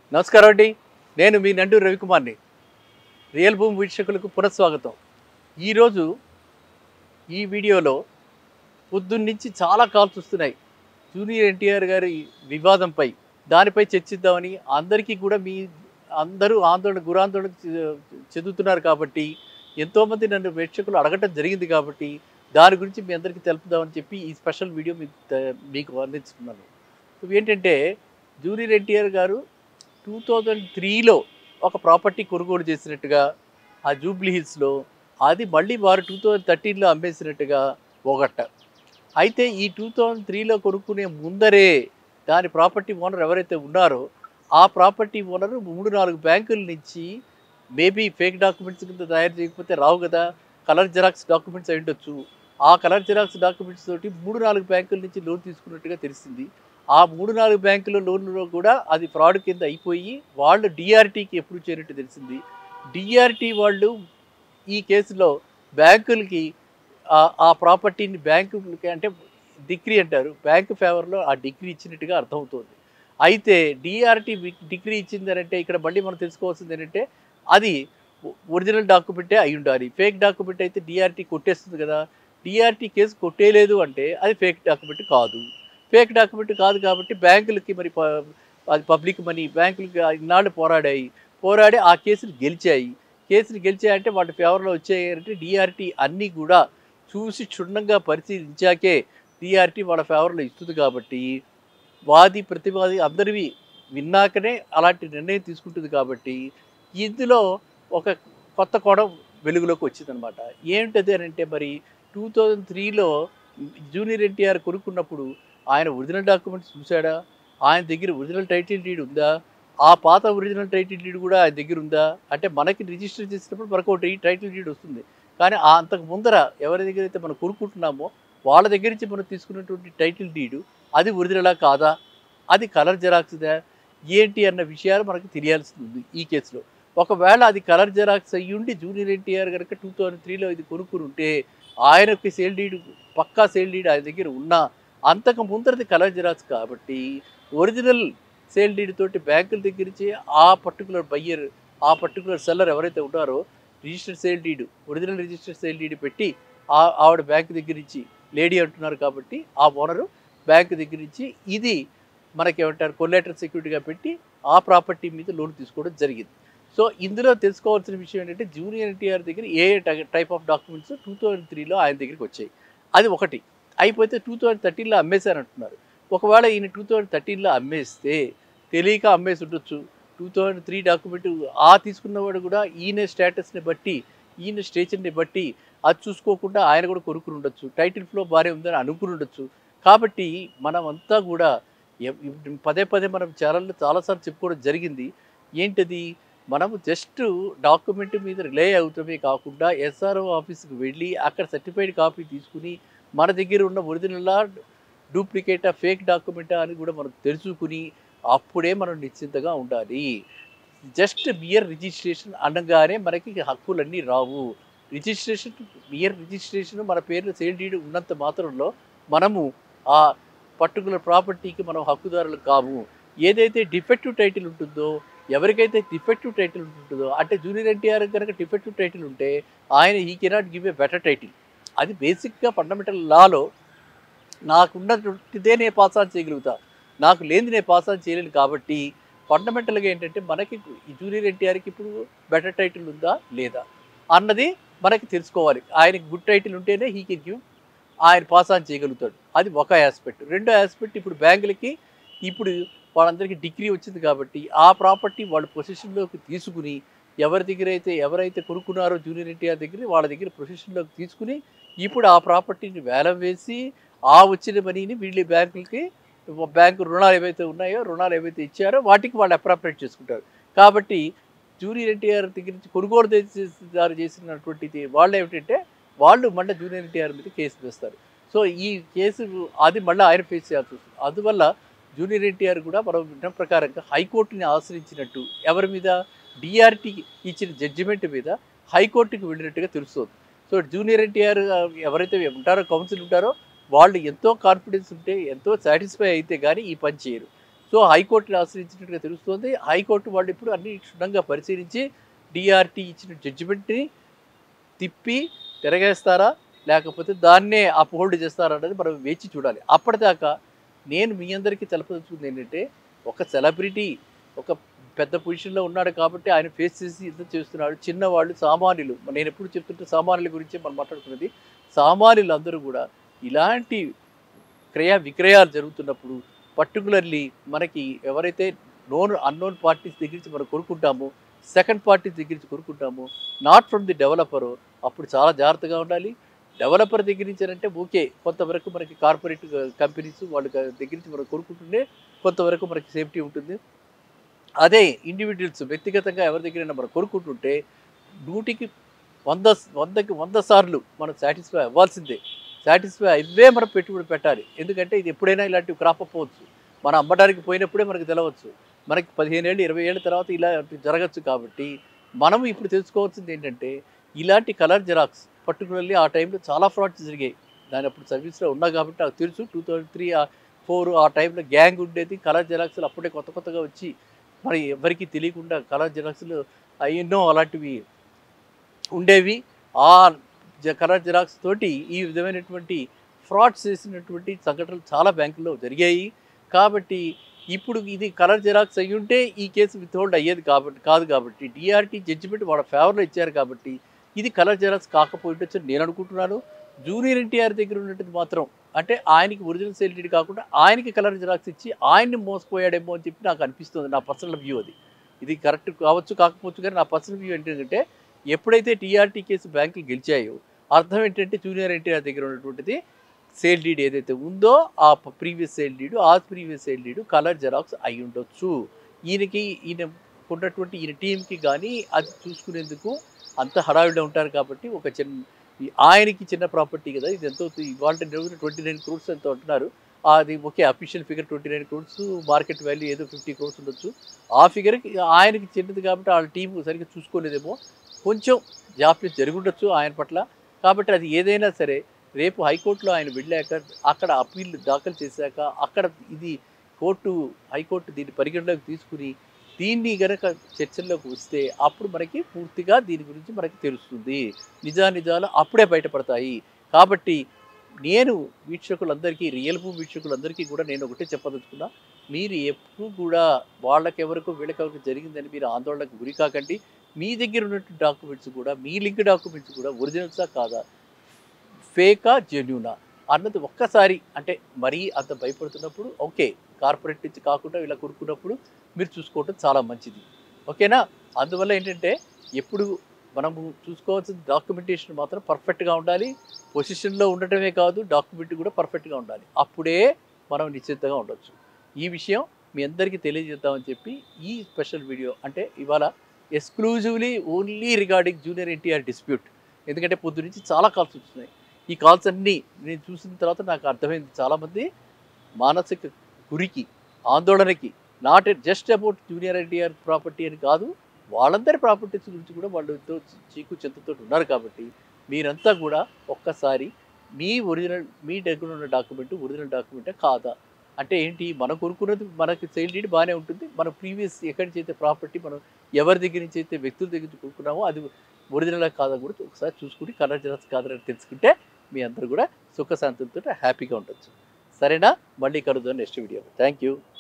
నమస్కారం అండి నేను మీ నండూరు రవికుమార్ని రియల్ భూమి వీక్షకులకు పునఃస్వాగతం ఈరోజు ఈ వీడియోలో పొద్దున్నుంచి చాలా కాల్స్ వస్తున్నాయి జూనియర్ ఎన్టీఆర్ గారి వివాదంపై దానిపై చర్చిద్దామని అందరికీ కూడా మీ అందరూ ఆందోళన గురాందోళన చె- చెందుతున్నారు కాబట్టి ఎంతోమంది నన్ను ప్రేక్షకులు అడగటం జరిగింది కాబట్టి దాని గురించి మీ అందరికీ తెలుపుదామని చెప్పి ఈ స్పెషల్ వీడియో మీకు త- మీకు అందిస్తున్నాను ఇవి ఏంటంటే జూనియర్ ఎన్టీఆర్ గారు టూ థౌజండ్ త్రీలో ఒక ప్రాపర్టీ కొనుగోలు చేసినట్టుగా ఆ జూబ్లీ హిల్స్లో అది మళ్ళీ వారు టూ థౌజండ్ థర్టీన్లో అమ్మేసినట్టుగా ఒకట అయితే ఈ టూ థౌజండ్ త్రీలో కొనుక్కునే ముందరే దాని ప్రాపర్టీ ఓనర్ ఎవరైతే ఉన్నారో ఆ ప్రాపర్టీ ఓనర్ మూడు నాలుగు బ్యాంకుల నుంచి మేబీ ఫేక్ డాక్యుమెంట్స్ కింద తయారు చేయకపోతే రావు కదా కలర్ జిరాక్స్ డాక్యుమెంట్స్ అయి ఉండొచ్చు ఆ కలర్ జిరాక్స్ డాక్యుమెంట్స్ తోటి మూడు నాలుగు బ్యాంకుల నుంచి లోన్ తీసుకున్నట్టుగా తెలిసింది ఆ మూడు నాలుగు బ్యాంకుల లోన్లో కూడా అది ఫ్రాడ్ కింద అయిపోయి వాళ్ళు డిఆర్టీకి ఎప్పుడు చేరినట్టు తెలిసింది డిఆర్టీ వాళ్ళు ఈ కేసులో బ్యాంకులకి ఆ- ఆ ప్రాపర్టీని బ్యాంకులకి అంటే డిగ్రీ అంటారు బ్యాంకు ఫేవర్లో ఆ డిగ్రీ ఇచ్చినట్టుగా అర్థమవుతుంది అయితే డిఆర్టీ డిగ్రీ ఇచ్చిందనంటే ఇక్కడ మళ్ళీ మనం తెలుసుకోవాల్సింది ఏంటంటే అది ఒరిజినల్ డాక్యుమెంటే అయి ఉండాలి ఫేక్ డాక్యుమెంట్ అయితే డిఆర్టీ కొట్టేస్తుంది కదా డిఆర్టీ కేసు కొట్టేయలేదు అంటే అది ఫేక్ డాక్యుమెంట్ కాదు ఫేక్ డాక్యుమెంట్ కాదు కాబట్టి బ్యాంకులకి మరి ప- అది పబ్లిక్ మనీ బ్యాంకులకి ఇన్నాళ్ళు పోరాడాయి పోరాడి ఆ కేసులు గెలిచాయి కేసులు గెలిచాయంటే వాటి ఫేవర్లో వచ్చాయంటే డిఆర్టీ అన్నీ కూడా చూసి క్షుణ్ణంగా పరిశీలించాకే డిఆర్టీ వాళ్ళ ఫేవర్లో ఇస్తుంది కాబట్టి వాది ప్రతివాది అందరివి విన్నాకనే అలాంటి నిర్ణయం తీసుకుంటుంది కాబట్టి ఇందులో ఒక కొత్త కోణం వెలుగులోకి వచ్చిందనమాట ఏంటది అని అంటే మరి టూ థౌజండ్ త్రీలో జూనియర్ ఎన్టీఆర్ కొనుక్కున్నప్పుడు ఆయన ఒరిజినల్ డాక్యుమెంట్స్ చూశాడా ఆయన దగ్గర ఒరిజినల్ టైటిల్ డీడ్ ఉందా ఆ పాత ఒరిజినల్ టైటిల్ డీడ్ కూడా ఆయన దగ్గర ఉందా అంటే మనకి రిజిస్టర్ చేసినప్పుడు మనకు ఒకటి టైటిల్ డీడ్ వస్తుంది కానీ ఆ అంతకు ముందర ఎవరి దగ్గర అయితే మనం కొనుక్కుంటున్నామో వాళ్ళ దగ్గర నుంచి మనం తీసుకున్నటువంటి టైటిల్ డీడు అది ఒరిజినలా కాదా అది కలర్ జెరాక్స్దా ఏంటి అన్న విషయాలు మనకు తెలియాల్సి ఉంది ఈ కేసులో ఒకవేళ అది కలర్ జెరాక్స్ అయ్యుండి జూనియర్ ఎన్టీఆర్ కనుక టూ థౌజండ్ త్రీలో ఇది కొనుక్కుని ఉంటే ఆయనకి సేల్ డీడ్ పక్కా సేల్ డీడ్ ఆయన దగ్గర ఉన్నా అంతకు ముందరది కలర్ జిరాక్స్ కాబట్టి ఒరిజినల్ సేల్ డీడ్ తోటి బ్యాంకుల దగ్గర నుంచి ఆ పర్టికులర్ బయ్యర్ ఆ పర్టికులర్ సెల్లర్ ఎవరైతే ఉన్నారో registered sale deed original registered sale deed పెట్టి ఆ ఆవిడ బ్యాంక్ దగ్గర నుంచి లేడీ అంటున్నారు కాబట్టి ఆ ఓనరు బ్యాంక్ దగ్గర నుంచి ఇది మనకేమంటారు కొల్లేటర్ సెక్యూరిటీగా పెట్టి ఆ ప్రాపర్టీ మీద లోన్ తీసుకోవడం జరిగింది సో ఇందులో తెలుసుకోవాల్సిన విషయం ఏంటంటే జూనియర్ ఎన్టీఆర్ దగ్గర a type of documents two thousand త్రీలో ఆయన దగ్గరికి వచ్చాయి అది ఒకటి అయిపోతే టూ థౌజండ్ థర్టీన్లో అమ్మేశారంటున్నారు ఒకవేళ ఈయన టూ థౌజండ్ థర్టీన్లో అమ్మేస్తే తెలియక అమ్మేసి ఉండొచ్చు టూ థౌజండ్ త్రీ డాక్యుమెంట్ ఆ తీసుకున్నవాడు కూడా ఈయన స్టేటస్ని బట్టి ఈయన స్టేచర్ని బట్టి అది చూసుకోకుండా ఆయన కూడా కొనుక్కుని ఉండొచ్చు టైటిల్ ఫ్లో బాగానే ఉందని అనుకుని ఉండొచ్చు కాబట్టి మనమంతా కూడా ఎవ్- ఇవ్- పదే పదే మనం ఛానల్లో చాలాసార్లు చెప్పుకోవడం జరిగింది ఏంటది మనము జస్ట్ డాక్యుమెంట్ మీద రిలే అవుతామే కాకుండా ఎస్ఆర్ఓ ఆఫీస్కి వెళ్ళి అక్కడ సర్టిఫైడ్ కాపీ తీసుకుని మన దగ్గర ఉన్న ఒరిజినల్లా డూప్లికేటా ఫేక్ డాక్యుమెంటా అని కూడా మనం తెలుసుకుని అప్పుడే మనం నిశ్చింతగా ఉండాలి జస్ట్ మియర్ రిజిస్ట్రేషన్ అనగానే మనకి హక్కులన్నీ రావు రిజిస్ట్రేషన్ మియర్ రిజిస్ట్రేషన్ మన పేరులో సేల్ డీడ్ ఉన్నంత మాత్రంలో మనము ఆ పర్టికులర్ ప్రాపర్టీకి మనం హక్కుదారులు కాము ఏదైతే డిఫెక్టివ్ టైటిల్ ఉంటుందో ఎవరికైతే డిఫెక్టివ్ టైటిల్ ఉంటుందో అంటే జూనియర్ ఎన్టీఆర్ కనుక డిఫెక్టివ్ టైటిల్ ఉంటే ఆయన he cannot give a better title అది బేసిక్గా ఫండమెంటల్ లాలో నాకున్నటువంటిదే నేను పాస్ ఆన్ చేయగలుగుతా నాకు లేనిది నేను పాస్ ఆన్ చేయలేను కాబట్టి ఫండమెంటల్గా ఏంటంటే మనకి ఈ జూనియర్ ఎన్టీఆర్కి ఇప్పుడు బెటర్ టైటిల్ ఉందా లేదా అన్నది మనకి తెలుసుకోవాలి ఆయనకి గుడ్ టైటిల్ ఉంటేనే హీ కెన్ గివ్ ఆయన పాస్ ఆన్ చేయగలుగుతాడు అది ఒక ఆస్పెక్ట్ రెండో ఆస్పెక్ట్ ఇప్పుడు బ్యాంకులకి ఇప్పుడు వాళ్ళందరికీ డిగ్రీ వచ్చింది కాబట్టి ఆ ప్రాపర్టీ వాళ్ళ పొజిషన్లోకి తీసుకుని ఎవరి దగ్గర అయితే ఎవరైతే కొనుక్కున్నారో జూనియర్ ఎన్టీఆర్ దగ్గర వాళ్ళ దగ్గర పొజిషన్లోకి తీసుకుని ఇప్పుడు ఆ ప్రాపర్టీని వేలం వేసి ఆ వచ్చిన మనీని వీళ్ళ బ్యాంకులకి బ్యాంకు రుణాలు ఏవైతే ఉన్నాయో రుణాలు ఏవైతే ఇచ్చారో వాటికి వాళ్ళు అప్రాపరేట్ చేసుకుంటారు కాబట్టి జూనియర్ ఎన్టీఆర్ దగ్గర నుంచి కొనుగోలు చేసేదారు చేసినటువంటిది వాళ్ళు ఏమిటంటే వాళ్ళు మళ్ళీ జూనియర్ ఎన్టీఆర్ మీద కేసు వేస్తారు సో ఈ కేసు అది మళ్ళీ ఆయన ఫేస్ చేయాల్సి వస్తుంది అందువల్ల జూనియర్ ఎన్టీఆర్ కూడా మనం విన్న ప్రకారంగా హైకోర్టుని ఆశ్రయించినట్టు ఎవరి మీద డిఆర్టీ ఇచ్చిన జడ్జిమెంట్ మీద హైకోర్టుకి వెళ్ళినట్టుగా తెలుస్తుంది సో జూనియర్ ఎన్టీఆర్ ఎవరైతే ఉంటారో కౌన్సిల్ ఉంటారో వాళ్ళు ఎంతో కాన్ఫిడెన్స్ ఉంటే ఎంతో సాటిస్ఫై అయితే కానీ ఈ పని చేయరు సో హైకోర్టుని ఆశ్రయించినట్టుగా తెలుస్తోంది హైకోర్టు వాళ్ళు ఇప్పుడు అన్ని క్షుణ్ణంగా పరిశీలించి డిఆర్టీ ఇచ్చిన జడ్జిమెంట్ని తిప్పి తిరగేస్తారా లేకపోతే దాన్నే అప్హోల్డ్ చేస్తారా అనేది మనం వేచి చూడాలి అప్పటిదాకా నేను మీ అందరికీ తెలపదలుచుకుంది ఏంటంటే ఒక సెలబ్రిటీ ఒక పెద్ద పొజిషన్లో ఉన్నాడు కాబట్టి ఆయన ఫేస్ చేసి యుద్ధం చేస్తున్నాడు చిన్నవాళ్ళు సామాన్యులు నేను ఎప్పుడు చెప్తుంటే సామాన్యుల గురించి మనం మాట్లాడుకున్నది సామాన్యులు అందరూ కూడా ఇలాంటి క్రయ విక్రయాలు జరుగుతున్నప్పుడు పర్టికులర్లీ మనకి ఎవరైతే నోన్ అన్నోన్ పార్టీస్ దగ్గర నుంచి మనం కొనుక్కుంటామో సెకండ్ పార్టీస్ దగ్గర నుంచి కొనుక్కుంటామో నాట్ ఫ్రమ్ ది డెవలపరు అప్పుడు చాలా జాగ్రత్తగా ఉండాలి డెవలపర్ దగ్గర నుంచి అంటే ఓకే కొంతవరకు మనకి కార్పొరేట్ కంపెనీస్ వాళ్ళ దగ్గర నుంచి మనం కొనుక్కుంటుంటే కొంతవరకు మనకి సేఫ్టీ ఉంటుంది అదే ఇండివిజువల్స్ వ్యక్తిగతంగా ఎవరి దగ్గరైనా మనం కొనుక్కుంటుంటే నూటికి వంద వందకి వంద సార్లు మనం సాటిస్ఫై అవ్వాల్సిందే సాటిస్ఫై అవే మనం పెట్టుబడి పెట్టాలి ఎందుకంటే ఇది ఎప్పుడైనా ఇలాంటివి క్రాప్ అవ్వచ్చు మనం అమ్మడానికి పోయినప్పుడే మనకు తెలవచ్చు మనకి పదిహేను ఏళ్ళు ఇరవై ఏళ్ళ తర్వాత ఇలా జరగచ్చు కాబట్టి మనం ఇప్పుడు తెలుసుకోవాల్సింది ఏంటంటే ఇలాంటి కలర్ జెరాక్స్ పర్టికులర్లీ ఆ టైంలో చాలా ఫ్రాడ్స్ జరిగాయి దాని అప్పుడు సర్వీస్లో ఉన్నా కాబట్టి నాకు తెలుసు టూ థౌజండ్ త్రీ ఫోర్ ఆ టైంలో గ్యాంగ్ ఉండేది కలర్ జెరాక్స్లు అప్పుడే కొత్త కొత్తగా వచ్చి మరి ఎవరికి తెలియకుండా కలర్ జెరాక్స్లు ఎన్నో అలాంటివి ఉండేవి ఆ జ- కలర్ జిరాక్స్ తోటి ఈ విధమైనటువంటి ఫ్రాడ్స్ చేసినటువంటి సంఘటనలు చాలా బ్యాంకుల్లో జరిగాయి కాబట్టి ఇప్పుడు ఇది కలర్ జిరాక్స్ అయ్యి ఉంటే ఈ కేసు విత్హోల్డ్ అయ్యేది కాబట్టి కాదు కాబట్టి డిఆర్టీ జడ్జిమెంట్ వాళ్ళ ఫేవర్లో ఇచ్చారు కాబట్టి ఇది కలర్ జిరాక్స్ కాకపోయిండొచ్చు అని నేను అనుకుంటున్నాను జూనియర్ ఎన్టీఆర్ దగ్గర ఉన్నటువంటి మాత్రం అంటే ఆయనకి ఒరిజినల్ సెలిటీ కాకుండా ఆయనకి కలర్ జిరాక్స్ ఇచ్చి ఆయన్ని మోసపోయాడేమో అని చెప్పి నాకు అనిపిస్తుంది నా పర్సనల్ వ్యూ అది ఇది కరెక్ట్ కావచ్చు కాకపోవచ్చు కానీ నా పర్సనల్ వ్యూ ఏంటంటే ఎప్పుడైతే టీఆర్టీ కేసు బ్యాంకులు గెలిచాయో అర్థం ఏంటంటే జూనియర్ ఎన్టీఆర్ దగ్గర ఉన్నటువంటిది సేల్ డీడ్ ఏదైతే ఉందో ఆ ప్రీవియస్ సేల్ డీడ్ ఆ previous sale deed colour xerox అయి ఉండొచ్చు ఈయనకి ఈయన ఉన్నటువంటి ఈయన టీంకి కానీ అది చూసుకునేందుకు అంత హడావిడిలో ఉంటారు కాబట్టి ఒక చిన్న ఈ ఆయనకి చిన్న ప్రాపర్టీ కదా ఇది ఎంతో ఇవాళ ట్వంటీ నైన్ క్రోర్స్ ఎంతో అంటున్నారు అది okay official figure twenty nine crores market value ఏదో ఫిఫ్టీ క్రోర్స్ ఉండొచ్చు ఆ ఫిగర్కి ఆయనకి చిన్నది కాబట్టి వాళ్ళ టీం సరిగ్గా చూసుకోలేదేమో కొంచెం జాప్యం జరుగుండొచ్చు ఆయన పట్ల కాబట్టి అది ఏదైనా సరే రేపు హైకోర్టులో ఆయన వెళ్ళాక అక్కడ అప్పీల్ దాఖలు చేశాక అక్కడ ఇది కోర్టు హైకోర్టు దీన్ని పరిగణలోకి తీసుకుని దీన్ని గనక చర్చల్లోకి వస్తే అప్పుడు మనకి పూర్తిగా దీని గురించి మనకి తెలుస్తుంది నిజానిజాలు అప్పుడే బయటపడతాయి కాబట్టి నేను వీక్షకులందరికీ రియల్ భూ వీక్షకులందరికీ కూడా నేను ఒకటే చెప్పదలుచుకున్నా మీరు ఎప్పుడు కూడా వాళ్ళకెవరకు వీళ్ళకెవరికి జరిగిందని మీరు ఆందోళనకు గురి కాకండి మీ దగ్గర ఉన్నటువంటి డాక్యుమెంట్స్ కూడా మీ లింక్ డాక్యుమెంట్స్ కూడా ఒరిజినల్సా కాదా ఫేకా జెన్యునా అన్నది ఒక్కసారి అంటే మరీ అంత భయపడుతున్నప్పుడు ఓకే కార్పొరేట్ నుంచి కాకుండా ఇలా కొనుక్కున్నప్పుడు మీరు చూసుకోవటం చాలా మంచిది ఓకేనా అందువల్ల ఏంటంటే ఎప్పుడు మనము చూసుకోవాల్సిన డాక్యుమెంటేషన్ మాత్రం పర్ఫెక్ట్గా ఉండాలి పొజిషన్లో ఉండటమే కాదు డాక్యుమెంట్ కూడా పర్ఫెక్ట్గా ఉండాలి అప్పుడే మనం నిశ్చితంగా ఉండొచ్చు ఈ విషయం మీ అందరికీ తెలియజేద్దామని చెప్పి ఈ స్పెషల్ వీడియో అంటే ఇవాళ ఎక్స్క్లూజివ్లీ only regarding junior NTR dispute ఎందుకంటే పొద్దు నుంచి చాలా కాల్స్ వస్తున్నాయి ఈ కాల్స్ అన్నీ నేను చూసిన తర్వాత నాకు అర్థమైంది చాలామంది మానసిక గురికి ఆందోళనకి not just about junior NTR property అని కాదు వాళ్ళందరి ప్రాపర్టీస్ గురించి కూడా వాళ్ళు ఎంతో చీకు చింతతో ఉన్నారు కాబట్టి మీరంతా కూడా ఒక్కసారి మీ ఒరిజినల్ మీ దగ్గర ఉన్న డాక్యుమెంట్ ఒరిజినల్ డాక్యుమెంటే కాదా అంటే ఏంటి మనం కొనుక్కున్నది మనకి సేల్ డీడ్ బాగానే ఉంటుంది మన ప్రీవియస్ ఎక్కడి నుంచి అయితే ప్రాపర్టీ మనం ఎవరి దగ్గర నుంచి అయితే వ్యక్తుల దగ్గర నుంచి కొనుక్కున్నామో అది ఒరిజినల్ కాదా కూడా ఒకసారి చూసుకుని కలర్ జెరాక్స్ కాదని తెలుసుకుంటే మీ అందరూ కూడా సుఖశాంతులతో హ్యాపీగా ఉండొచ్చు సరేనా మళ్ళీ కలుద్దాం నెక్స్ట్ వీడియో థ్యాంక్ యూ